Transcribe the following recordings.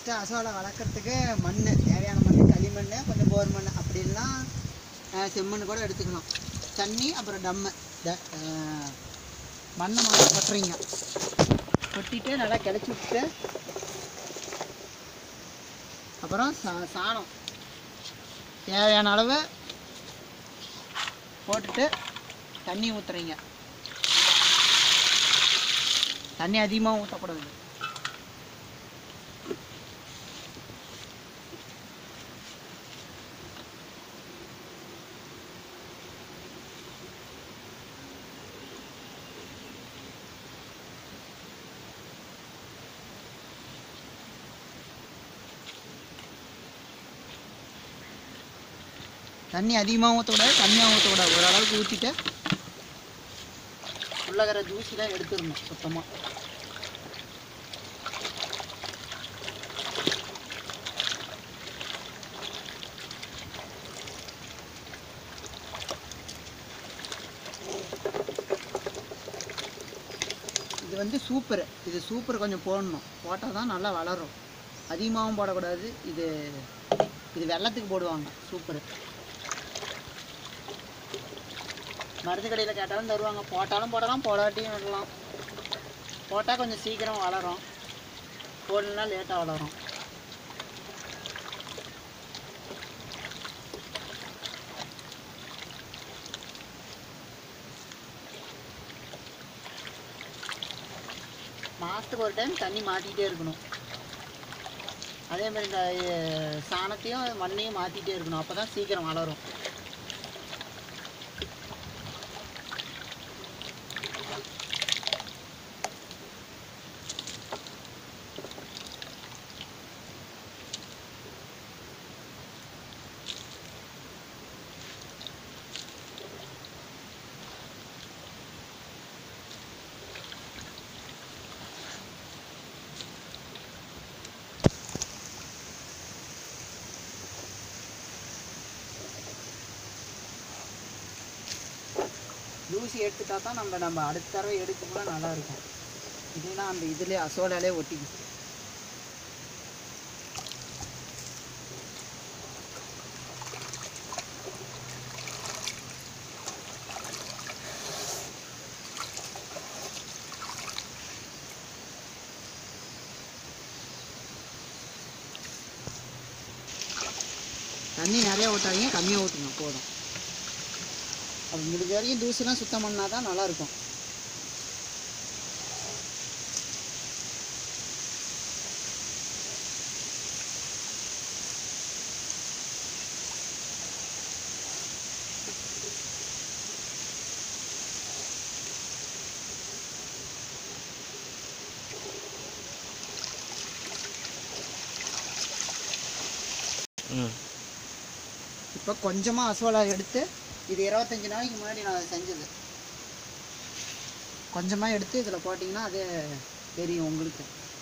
first அசோலை வளர்க்குறதுக்கு மண் தேவையான மண் களிமண் கொஞ்சம் போர் மண் அப்படி இல்லைன்னா அஹ், செம்மண் கூட எடுத்துக்கலாம் தண்ணி அப்புறம் டம்மு ட- அஹ், மண்ணை மட்டும் கொட்டுறீங்க கொட்டிட்டு நல்லா கிளச்சி விட்டுட்டு அப்புறம் சா சாணம் தேவையான அளவு போட்டுட்டு தண்ணி ஊற்றுறீங்க தண்ணி அதிகமாக ஊற்றக்கூடாது தண்ணி அதிகமாக ஊற்றக்கூடாது கம்மியாக ஊற்றக்கூடாது ஓரளவுக்கு ஊற்றிட்டு உள்ளகிற தூசிலாம் எடுத்துடணும் சுத்தமாக இது வந்து சூப்பர் இது சூப்பர் கொஞ்சம் போடணும் போட்டால் தான் நல்லா வளரும் அதிகமாகவும் போடக்கூடாது இது இது வெள்ளத்துக்கு போடுவாங்க சூப்பர் மருந்து கடையில் கேட்டாலும் தருவாங்க போட்டாலும் போடலாம் போடாட்டியும் விடலாம் போட்டால் கொஞ்சம் சீக்கிரம் வளரும் போடலன்னா லேட்டாக வளரும் மாதத்துக்கு ஒரு டைம் தண்ணி மாற்றிட்டே இருக்கணும் அதே மாதிரி இந்த அஹ், சாணத்தையும் மண்ணையும் மாற்றிட்டே இருக்கணும் அப்போ தான் சீக்கிரம் வளரும் தூசி எடுத்துட்டா தான் நம்ம நம்ம அடுத்த தடவை எடுக்கும்போது நல்லா இருக்கும் இதுனா அந்த இதுலேயே அசோலாலே ஒட்டிக்கும் தண்ணி நிறைய ஊற்றாதீங்க கம்மியாக ஊற்றுங்க போதும் அது முடிஞ்ச வரைக்கும் தூசிலாம் சுத்தம் பண்ணால் தான் நல்லாயிருக்கும் ம் இப்போ கொஞ்சமாக அசோலா எடுத்து இது இருபத்தஞ்சி நாளைக்கு முன்னாடி நான் செஞ்சது கொஞ்சமாக எடுத்து இதில் போட்டிங்கன்னா அது தெரியும் உங்களுக்கு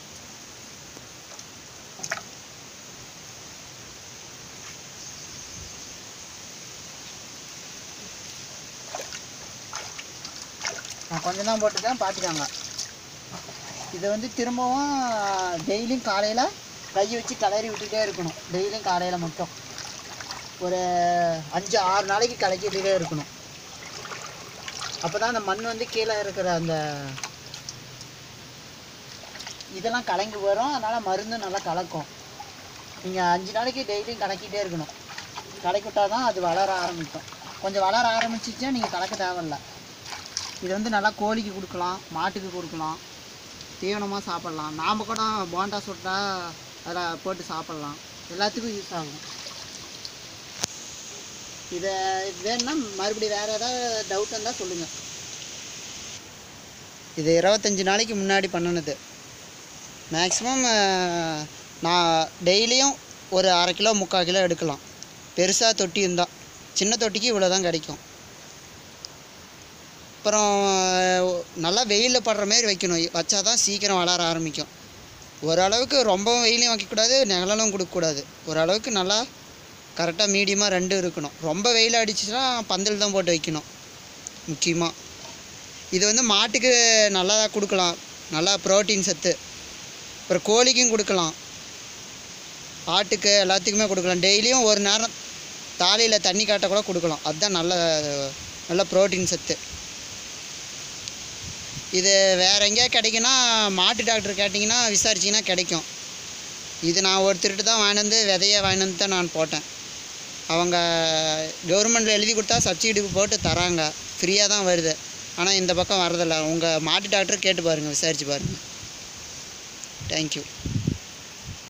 நான் கொஞ்சம் தான் போட்டுட்டேன் பார்த்துக்காங்க இதை வந்து திரும்பவும் டெய்லியும் காலையில் கை வச்சு கிளறி விட்டுட்டே இருக்கணும் டெய்லியும் காலையில் மட்டும் ஒரு அஞ்சு ஆறு நாளைக்கு கலக்கிட்டே இருக்கணும் அப்போ தான் அந்த மண் வந்து கீழே இருக்கிற அந்த இதெல்லாம் கலங்கி வரும் அதனால் மருந்து நல்லா கலக்கும் நீங்கள் அஞ்சு நாளைக்கு டெய்லியும் கலக்கிட்டே இருக்கணும் கலக்கி விட்டால் தான் அது வளர ஆரம்பிக்கும் கொஞ்சம் வளர ஆரம்பிச்சிச்சுன்னா நீங்கள் கலக்க தேவையில்ல இது வந்து நல்லா கோழிக்கு கொடுக்கலாம் மாட்டுக்கு கொடுக்கலாம் தீவனமாக சாப்பிட்லாம் நாம் கூட போண்டா சுட்டா அதில் போட்டு சாப்பிட்லாம் எல்லாத்துக்கும் யூஸ் ஆகும் இதை வேணும்னா மறுபடியும் வேறு ஏதாவது டவுட் இருந்தால் சொல்லுங்கள் இது இருபத்தஞ்சி நாளைக்கு முன்னாடி பண்ணினது மேக்ஸிமம் நான் டெய்லியும் ஒரு அரை கிலோ முக்கால் கிலோ எடுக்கலாம் பெருசாக தொட்டி இருந்தால் சின்ன தொட்டிக்கு இவ்வளோ தான் கிடைக்கும் அப்புறம் நல்லா வெயிலில் படுற மாதிரி வைக்கணும் வச்சா தான் சீக்கிரம் வளர ஆரம்பிக்கும் ஓரளவுக்கு ரொம்பவும் வெயிலையும் வைக்கக்கூடாது நிழலும் கொடுக்கக்கூடாது ஓரளவுக்கு நல்லா கரெக்டாக மீடியமாக ரெண்டும் இருக்கணும் ரொம்ப வெயில் அடிச்சுச்சுன்னா பந்தல் தான் போட்டு வைக்கணும் முக்கியமாக இது வந்து மாட்டுக்கு நல்லா கொடுக்கலாம் நல்லா ப்ரோட்டீன் சத்து அப்புறம் கோழிக்கும் கொடுக்கலாம் ஆட்டுக்கு எல்லாத்துக்குமே கொடுக்கலாம் டெய்லியும் ஒரு நேரம் தாலியில் தண்ணி காட்ட கூட கொடுக்கலாம் அதுதான் நல்ல நல்ல ப்ரோட்டீன் சத்து இது வேற எங்கேயா கிடைக்குன்னா மாட்டு டாக்டர் கேட்டிங்கன்னா விசாரிச்சிங்கன்னா கிடைக்கும் இது நான் ஒருத்தர்கிட்ட தான் வாங்கிட்டு வந்து விதைய வாங்கிட்டு வந்து தான் நான் போட்டேன் அவங்க கவர்மெண்ட்டில் எழுதி கொடுத்தா சப்சிடி போட்டு தராங்க ஃப்ரீயாக தான் வருது ஆனால் இந்த பக்கம் வரதில்ல உங்கள் மாட்டு டாக்டர் கேட்டு பாருங்கள் விசாரிச்சு பாருங்கள் தேங்க்யூ